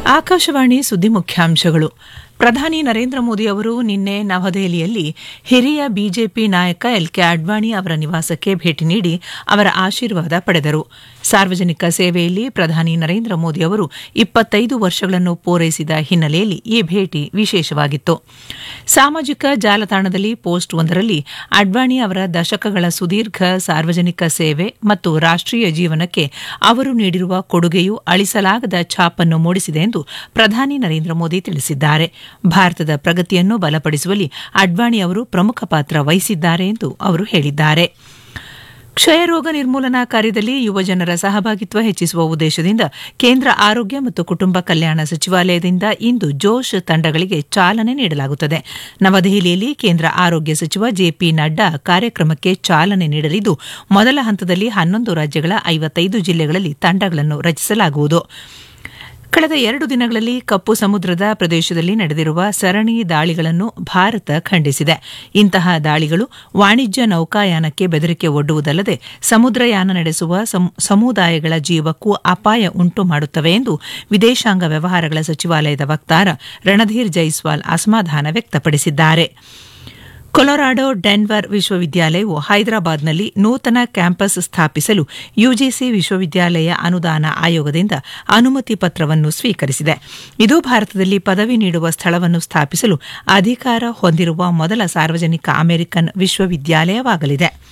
ಆಕಾಶವಾಣಿ ಸುದ್ದಿ ಮುಖ್ಯಾಂಶಗಳು ಪ್ರಧಾನಿ ನರೇಂದ್ರ ಮೋದಿ ಅವರು ನಿನ್ನೆ ನವದೆಹಲಿಯಲ್ಲಿ ಹಿರಿಯ ಬಿಜೆಪಿ ನಾಯಕ ಎಲ್ ಕೆ ಅಡ್ವಾಣಿ ಅವರ ನಿವಾಸಕ್ಕೆ ಭೇಟಿ ನೀಡಿ ಅವರ ಆಶೀರ್ವಾದ ಪಡೆದರು ಸಾರ್ವಜನಿಕ ಸೇವೆಯಲ್ಲಿ ಪ್ರಧಾನಿ ನರೇಂದ್ರ ಮೋದಿ ಅವರು ಇಪ್ಪತ್ತೈದು ವರ್ಷಗಳನ್ನು ಪೂರೈಸಿದ ಹಿನ್ನೆಲೆಯಲ್ಲಿ ಈ ಭೇಟಿ ವಿಶೇಷವಾಗಿತ್ತು ಸಾಮಾಜಿಕ ಜಾಲತಾಣದಲ್ಲಿ ಪೋಸ್ಟ್ ಒಂದರಲ್ಲಿ ಅಡ್ವಾಣಿ ಅವರ ದಶಕಗಳ ಸುದೀರ್ಘ ಸಾರ್ವಜನಿಕ ಸೇವೆ ಮತ್ತು ರಾಷ್ಟೀಯ ಜೀವನಕ್ಕೆ ಅವರು ನೀಡಿರುವ ಕೊಡುಗೆಯು ಅಳಿಸಲಾಗದ ಛಾಪನ್ನು ಮೂಡಿಸಿದೆ ಎಂದು ಪ್ರಧಾನಿ ನರೇಂದ್ರ ಮೋದಿ ತಿಳಿಸಿದ್ದಾರೆ ಭಾರತದ ಪ್ರಗತಿಯನ್ನು ಬಲಪಡಿಸುವಲ್ಲಿ ಅಡ್ವಾಣಿ ಅವರು ಪ್ರಮುಖ ಪಾತ್ರ ವಹಿಸಿದ್ದಾರೆ ಎಂದು ಅವರು ಹೇಳಿದ್ದಾರೆ ಕ್ಷಯರೋಗ ನಿರ್ಮೂಲನಾ ಕಾರ್ಯದಲ್ಲಿ ಯುವಜನರ ಸಹಭಾಗಿತ್ವ ಹೆಚ್ಚಿಸುವ ಉದ್ದೇಶದಿಂದ ಕೇಂದ್ರ ಆರೋಗ್ಯ ಮತ್ತು ಕುಟುಂಬ ಕಲ್ಯಾಣ ಸಚಿವಾಲಯದಿಂದ ಇಂದು ಜೋಶ್ ತಂಡಗಳಿಗೆ ಚಾಲನೆ ನೀಡಲಾಗುತ್ತದೆ ನವದೆಹಲಿಯಲ್ಲಿ ಕೇಂದ್ರ ಆರೋಗ್ಯ ಸಚಿವ ಜೆಪಿ ನಡ್ಡಾ ಕಾರ್ಯಕ್ರಮಕ್ಕೆ ಚಾಲನೆ ನೀಡಲಿದ್ದು ಮೊದಲ ಹಂತದಲ್ಲಿ ಹನ್ನೊಂದು ರಾಜ್ಯಗಳ ಐವತ್ತೈದು ಜಿಲ್ಲೆಗಳಲ್ಲಿ ತಂಡಗಳನ್ನು ರಚಿಸಲಾಗುವುದು ಕಳೆದ ಎರಡು ದಿನಗಳಲ್ಲಿ ಕಪ್ಪು ಸಮುದ್ರದ ಪ್ರದೇಶದಲ್ಲಿ ನಡೆದಿರುವ ಸರಣಿ ದಾಳಿಗಳನ್ನು ಭಾರತ ಖಂಡಿಸಿದೆ ಇಂತಹ ದಾಳಿಗಳು ವಾಣಿಜ್ಯ ನೌಕಾಯಾನಕ್ಕೆ ಬೆದರಿಕೆ ಒಡ್ಡುವುದಲ್ಲದೆ ಸಮುದ್ರಯಾನ ನಡೆಸುವ ಸಮುದಾಯಗಳ ಜೀವಕ್ಕೂ ಅಪಾಯ ಉಂಟು ಮಾಡುತ್ತವೆ ಎಂದು ವಿದೇಶಾಂಗ ವ್ಯವಹಾರಗಳ ಸಚಿವಾಲಯದ ವಕ್ತಾರ ರಣಧೀರ್ ಜೈಸ್ವಾಲ್ ಅಸಮಾಧಾನ ವ್ಯಕ್ತಪಡಿಸಿದ್ದಾರೆ ಕೊಲೊರಾಡೋ ಡೆನ್ವರ್ ವಿಶ್ವವಿದ್ಯಾಲಯವು ಹೈದರಾಬಾದ್ನಲ್ಲಿ ನೂತನ ಕ್ಯಾಂಪಸ್ ಸ್ಥಾಪಿಸಲು ಯುಜಿಸಿ ವಿಶ್ವವಿದ್ಯಾಲಯ ಅನುದಾನ ಆಯೋಗದಿಂದ ಅನುಮತಿ ಪತ್ರವನ್ನು ಸ್ವೀಕರಿಸಿದೆ ಇದು ಭಾರತದಲ್ಲಿ ಪದವಿ ನೀಡುವ ಸ್ಥಳವನ್ನು ಸ್ಥಾಪಿಸಲು ಅಧಿಕಾರ ಹೊಂದಿರುವ ಮೊದಲ ಸಾರ್ವಜನಿಕ ಅಮೆರಿಕನ್ ವಿಶ್ವವಿದ್ಯಾಲಯವಾಗಲಿದೆ